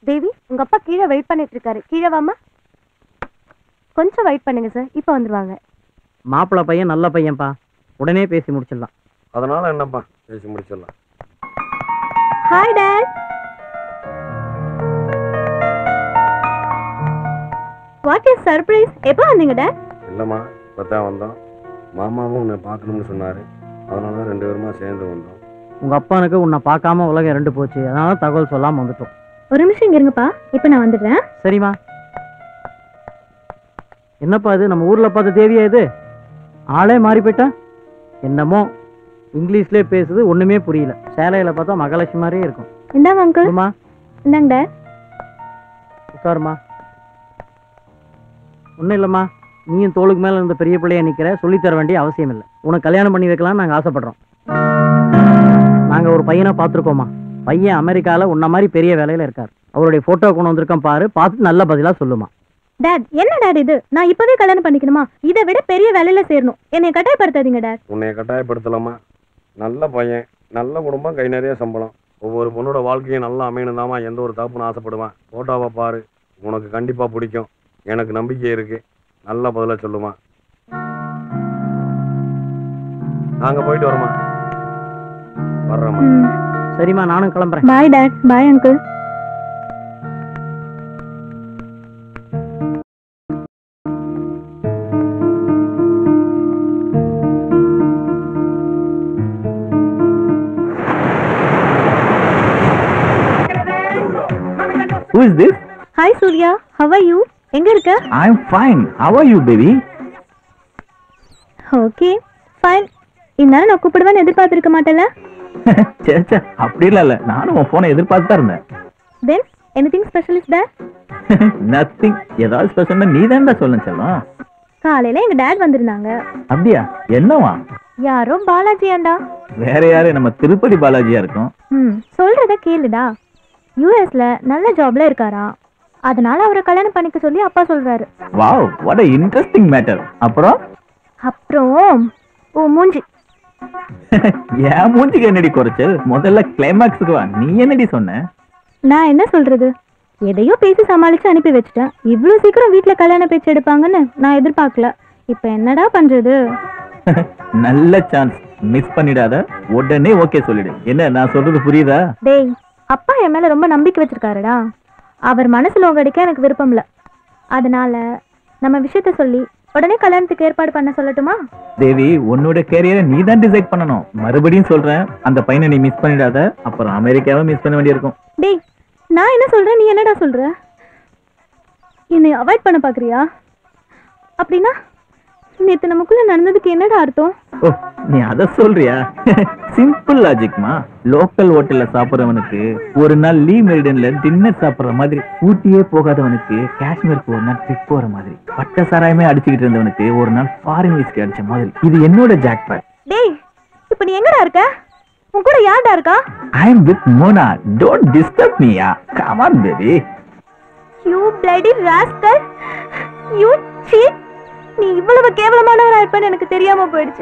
தேவி உங்க அப்பா கீழே வெயிட் பண்ணிட்டு இருக்காரு கீழே வாமா கொஞ்சம் வெயிட் பண்ணுங்க சார் இப்போ வந்துருவாங்க மாப்பிள்ளை பையன் நல்ல பையன்ப்பா உடனே பேசி முடிச்சிடலாம் அதனால என்னப்பா பேசி முடிச்சிடலாம் hi dad what is surprise எப்போ வந்தீங்க டாட் இல்லைம்மா இப்போ தான் வந்தோம் மாமாவும் உன்னை பார்க்கணும்னு சொன்னார் அதனால தான் ரெண்டு பேருமா சேர்ந்து வந்தோம் உங்க அப்பனுக்கு உன்னை பார்க்காம உலகம் ரெண்டு போச்சு அதனால தகவல் சொல்லாம வந்துட்டோம் ஒரு நிமிஷம் இங்க இருங்கப்பா இப்போ நான் வந்துடுறேன் சரிம்மா என்னப்பா இது நம்ம ஊர்ல பார்த்த தேவியா இது ஆளே மாறி போயிட்டா என்னமோ இங்கிலீஷ்லயே பேசுது ஒண்ணுமே புரியல சேலையில பார்த்தா மகாலட்சுமி மாதிரியே இருக்கும் இந்தாங்க அங்கிள் அம்மா இந்தாங்க டாட் உட்காருமா ஒன்றும் இல்லைம்மா நீயும் தோளுக்கு மேலே இருந்த பெரிய பிள்ளைய நிற்கிற சொல்லித்தர வேண்டிய அவசியம் இல்லை உனக்கு கல்யாணம் பண்ணி வைக்கலாம்னு நாங்கள் ஆசைப்படுறோம் நாங்கள் ஒரு பையனை பார்த்துருக்கோம்மா பையன் அமெரிக்காவில் உன்ன மாதிரி பெரிய வேலையில் இருக்கார் அவருடைய ஃபோட்டோ கொண்டு வந்திருக்கேன் பாரு பார்த்து நல்ல பதிலாக சொல்லுமா டாட் என்ன டாட் இது நான் இப்பவே கல்யாணம் பண்ணிக்கணுமா இதை விட பெரிய வேலையில சேரணும் என்னை கட்டாயப்படுத்தாதீங்க டாட் உன்னை கட்டாயப்படுத்தலாமா நல்ல பையன் நல்ல குடும்பம் கை நிறைய சம்பளம் ஒவ்வொரு பொண்ணோட வாழ்க்கையும் நல்லா அமையணுதாம்மா எந்த ஒரு தப்புன்னு ஆசைப்படுவேன் ஃபோட்டோவை பாரு உனக்கு கண்டிப்பாக பிடிக்கும் எனக்கு நம்பிக்கை இருக்கு நல்ல பதிலாக சொல்லுமா நாங்கள் போயிட்டு வரோம்மா வர்றோம்மா சரிம்மா நானும் கிளம்புறேன் bye dad bye uncle Who is this? Hi Surya how are you எங்க இருக்க I'm fine. How are you, baby? Okay fine இந்நேரம் நான் கூப்பிடுவேன்னு எதிர்பார்த்திருக்க மாட்டேன்ல சே சே அப்படிலாம் இல்ல நானும் உன் போனை எதிர்பார்த்து தான் இருந்தேன் then anything special is there nothing ஏதாவது ஸ்பெஷல்னா நீ தான்டா சொல்ல செல்லம் காலையில எங்க டேட் வந்திருந்தாங்க அப்படியா என்னவா யாரோ பாலாஜியாண்டா வேற யாரு நம்ம திருப்பதி பாலாஜியா இருக்கும் ம் சொல்றத கேளுடா யூஎஸ்ல நல்ல ஜாப்ல இருக்காரா அதனால அவரை கல்யாணம் பண்ணிக்க சொல்லி அப்பா சொல்றாரு wow what a interesting matter அப்புறம் அப்புறம் ஓ மூஞ்சி என் மூஞ்சிக்கு என்னடி குறைச்சல் முதல்ல கிளைமாக்ஸுக்கு வா நீ என்னடி சொன்ன நான் என்ன சொல்றது எதையோ பேசி சமாளிச்சு அனுப்பி வச்சுட்டேன் இவ்வளோ சீக்கிரம் வீட்ல கல்யாண பேச்சு எடுப்பாங்கன்னு நான் எதிர்பார்க்கல இப்போ என்னடா பண்றது நல்ல சான்ஸ் மிஸ் பண்ணிடாத உடனே ஓகே சொல்லிடு என்ன நான் சொல்றது புரியுதா டேய் அப்பா என் மேல ரொம்ப நம்பிக்கை வச்சிருக்காருடா அவர் மனசுல உங்கடிக்க எனக்கு விருப்பம் இல்ல அதனால நம்ம விஷயத்த சொல்லி உடனே கல்யாணத்துக்கு ஏற்பாடு பண்ண சொல்லட்டுமா தேவி உன்னோட கேரியரை நீ தான் டிசைட் பண்ணணும் மறுபடியும் சொல்றேன் அந்த பையனை நீ மிஸ் பண்ணிடாத அப்புறம் அமெரிக்காவை மிஸ் பண்ண வேண்டியிருக்கும் டேய் நான் என்ன சொல்றேன் நீ என்னடா சொல்ற என்னை அவாய்ட் பண்ண பாக்குறியா அப்படின்னா நேத்து நமக்குள்ள நடந்ததுக்கு என்னடா அர்த்தம் ஓ நீ அத சொல்றியா சிம்பிள் லாஜிக்மா லோக்கல் ஹோட்டல்ல சாப்பிடுறவனுக்கு ஒரு நாள் லீ மெரிடன்ல டின்னர் சாப்பிடுற மாதிரி ஊட்டியே போகாதவனுக்கு காஷ்மீருக்கு ஒரு நாள் ட்ரிப் போற மாதிரி பட்ட சாராயமே அடிச்சுக்கிட்டு இருந்தவனுக்கு ஒரு நாள் ஃபாரின் விஸ்கி அடிச்ச மாதிரி இது என்னோட ஜாக்பாட் டேய் இப்போ நீ எங்கடா இருக்க உன் கூட யார்டா இருக்கா I am with Mona don't disturb மீயா come on baby you bloody rascal you cheat நீ இவ்வளவு கேவலமானவரா இருப்பேன்னு எனக்கு தெரியாம போயிடுச்சு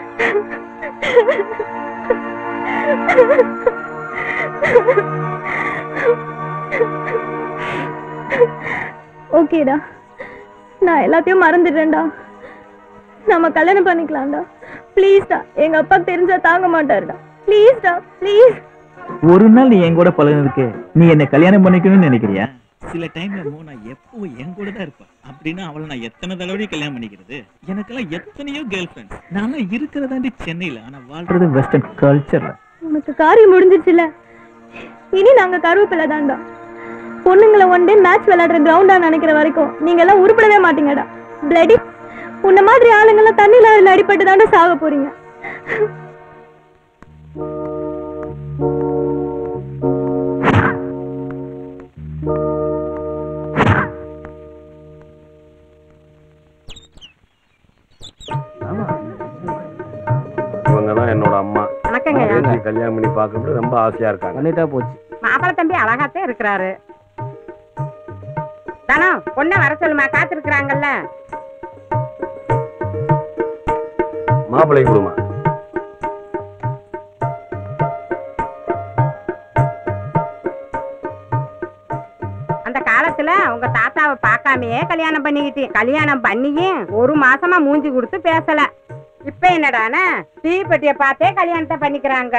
ஓகேடா நான் எல்லாத்தையும் மறந்துடுறேன்டா நம்ம கல்யாணம் பண்ணிக்கலாம்டா ப்ளீஸ்டா எங்க அப்பா தெரிஞ்சா தாங்க மாட்டாருடா ப்ளீஸ்டா ப்ளீஸ் ஒரு நாள் நீ என் கூட பழகுனதுக்கு நீ என்ன கல்யாணம் பண்ணிக்கணும்னு நினைக்கிறியா சில டைம்ல மோனா எப்பவும் என் கூட தான் இருப்பா அப்படின்னா அவளை நான் எத்தனை தடவை கல்யாணம் பண்ணிக்கிறது எனக்கெல்லாம் எத்தனையோ கேர்ள் ஃப்ரெண்ட்ஸ் நானும் இருக்கிறதாண்டி சென்னையில ஆனா வாழ்றது வெஸ்டர்ன் கல்ச்சர்ல உனக்கு காரியம் முடிஞ்சிருச்சுல இனி நாங்க கருவேப்பிலை தான்டா பொண்ணுங்களை ஒன் டே மேட்ச் விளையாடுற கிரவுண்டா நினைக்கிற வரைக்கும் நீங்க எல்லாம் உருப்படவே மாட்டீங்கடா பிளடி உன்ன மாதிரி ஆளுங்கெல்லாம் தண்ணியில அதில் அடிபட்டு தாண்டா சாக போறீங்க இவங்க தான் என்னோட அம்மா வணக்கங்க பேத்தி கல்யாணம் பண்ணி பார்க்கறது ரொம்ப ஆசையா இருக்காங்க பண்ணிட்டா போச்சு மாப்பிள தம்பி அழகாத்தான் இருக்கிறாரு தனம் பொண்ணை வர சொல்லுமா காத்திருக்கிறாங்கல்ல மாப்பிள்ளை கொடுமா வயசுல உங்க தாத்தாவை பார்க்காமயே கல்யாணம் பண்ணிக்கிட்டேன் கல்யாணம் பண்ணியும் ஒரு மாசமா மூஞ்சி கொடுத்து பேசல இப்ப என்னடானா டீ பெட்டிய பார்த்தே கல்யாணத்தை பண்ணிக்கிறாங்க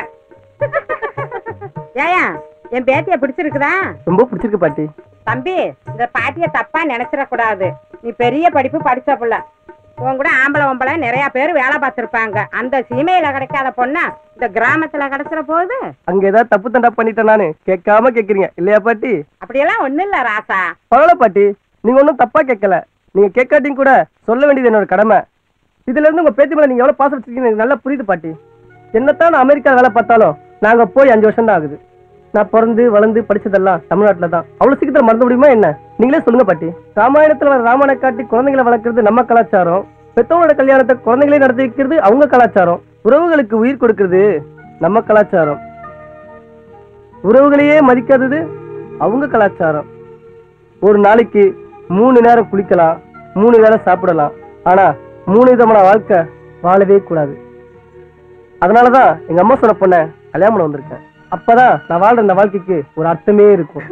ஏயா என் பேத்திய பிடிச்சிருக்குதா ரொம்ப பிடிச்சிருக்கு பாட்டி தம்பி இந்த பாட்டிய தப்பா நினைச்சிட கூடாது நீ பெரிய படிப்பு படிச்ச புள்ள உன் கூட ஆம்பளை ஒம்பளை நிறைய பேர் வேலை பார்த்திருப்பாங்க அந்த சீமையில கிடைக்காத பொண்ணா இந்த கிராமத்துல கிடைச்சிட போகுது அங்க ஏதாவது தப்பு தண்டா பண்ணிட்டேன் நானு கேட்காம கேக்குறீங்க இல்லையா பாட்டி அப்படியெல்லாம் ஒண்ணும் இல்ல ராசா பரவாயில்ல பாட்டி நீங்க ஒன்றும் தப்பா கேட்கல நீங்க கேட்காட்டியும் கூட சொல்ல வேண்டியது என்னோட கடமை இதுல இருந்து உங்க பேத்தி மேல நீங்க எவ்வளவு பாசம் வச்சிருக்கீங்க எனக்கு நல்லா புரியுது பாட்டி என்னத்தான் நான் அமெரிக்கா வேலை பார்த்தாலும் நாங்க போய் அஞ்சு வருஷம் தான் ஆகுது நான் பிறந்து வளர்ந்து படிச்சதெல்லாம் தமிழ்நாட்டுல தான் அவ்வளவு சீக்கிரத்துல மறந்து முடியுமா என்ன நீங்களே சொல்லுங்க பாட்டி ராமாயணத்துல வர ராமனை காட்டி குழந்தைகளை வளர்க்கறது நம்ம கலாச்சாரம் பெத்தவங்களோட கல்யாணத்தை குழந்தைகளே நடத்தி வைக்கிறது அவங்க கலாச்சாரம் உறவுகளுக்கு உயிர் கொடுக்கிறது நம்ம கலாச்சாரம் உறவுகளையே மதிக்காதது அவங்க கலாச்சாரம் ஒரு நாளைக்கு மூணு நேரம் குளிக்கலாம் மூணு வேளை சாப்பிடலாம் ஆனா மூணு விதமான வாழ்க்கை வாழவே கூடாது அதனாலதான் எங்க அம்மா சொன்ன பொண்ண கல்யாணம் பண்ண வந்திருக்கேன் அப்பதான் நான் வாழ்ற இந்த வாழ்க்கைக்கு ஒரு அர்த்தமே இருக்கும்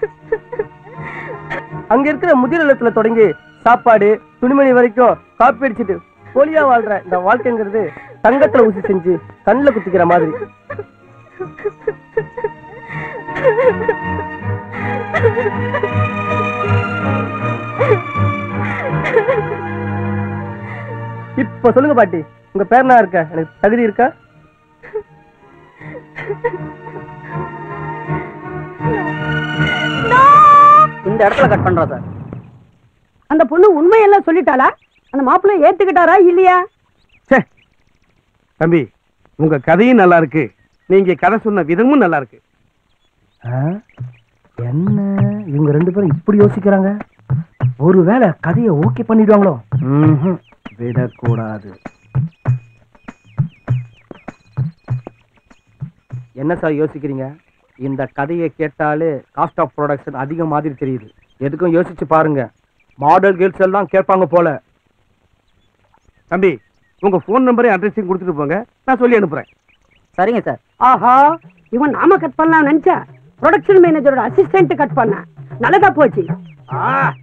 அங்க இருக்கிற முதிர் இல்லத்துல தொடங்கி சாப்பாடு துணிமணி வரைக்கும் காப்பி அடிச்சிட்டு போலியா வாழ்ற இந்த வாழ்க்கைங்கிறது தங்கத்துல ஊசி செஞ்சு கண்ணுல குத்திக்கிற மாதிரி இப்ப சொல்லுங்க பாட்டி உங்க பேர் என்ன இருக்க எனக்கு தகுதி இருக்கா இந்த இடத்துல கட் பண்றா சார் அந்த பொண்ணு உண்மையெல்லாம் சொல்லிட்டாளா அந்த மாப்பிள்ளை ஏத்துக்கிட்டாரா இல்லையா தம்பி உங்க கதையும் நல்லா இருக்கு நீங்க கதை சொன்ன விதமும் நல்லா இருக்கு என்ன இவங்க ரெண்டு பேரும் இப்படி யோசிக்கிறாங்க ஒருவேளை கதையை ஓகே பண்ணிடுவாங்களோ ம்ஹும். விடக்கூடாது என்ன சார் யோசிக்கிறீங்க இந்த கதையை கேட்டாலே காஸ்ட் ஆஃப் ப்ரொடக்ஷன் அதிக மாதிரி தெரியுது எதுக்கும் யோசிச்சு பாருங்க மாடல் கேர்ள்ஸ் எல்லாம் கேட்பாங்க போல தம்பி உங்க ஃபோன் நம்பரையும் அட்ரஸையும் கொடுத்துட்டு போங்க நான் சொல்லி அனுப்புறேன் சரிங்க சார் ஆஹா இவன் நாம கட் பண்ணலாம் நினைச்சா ப்ரொடக்ஷன் மேனேஜரோட அசிஸ்டன்ட் கட் பண்ண நல்லதா போச்சு ஆ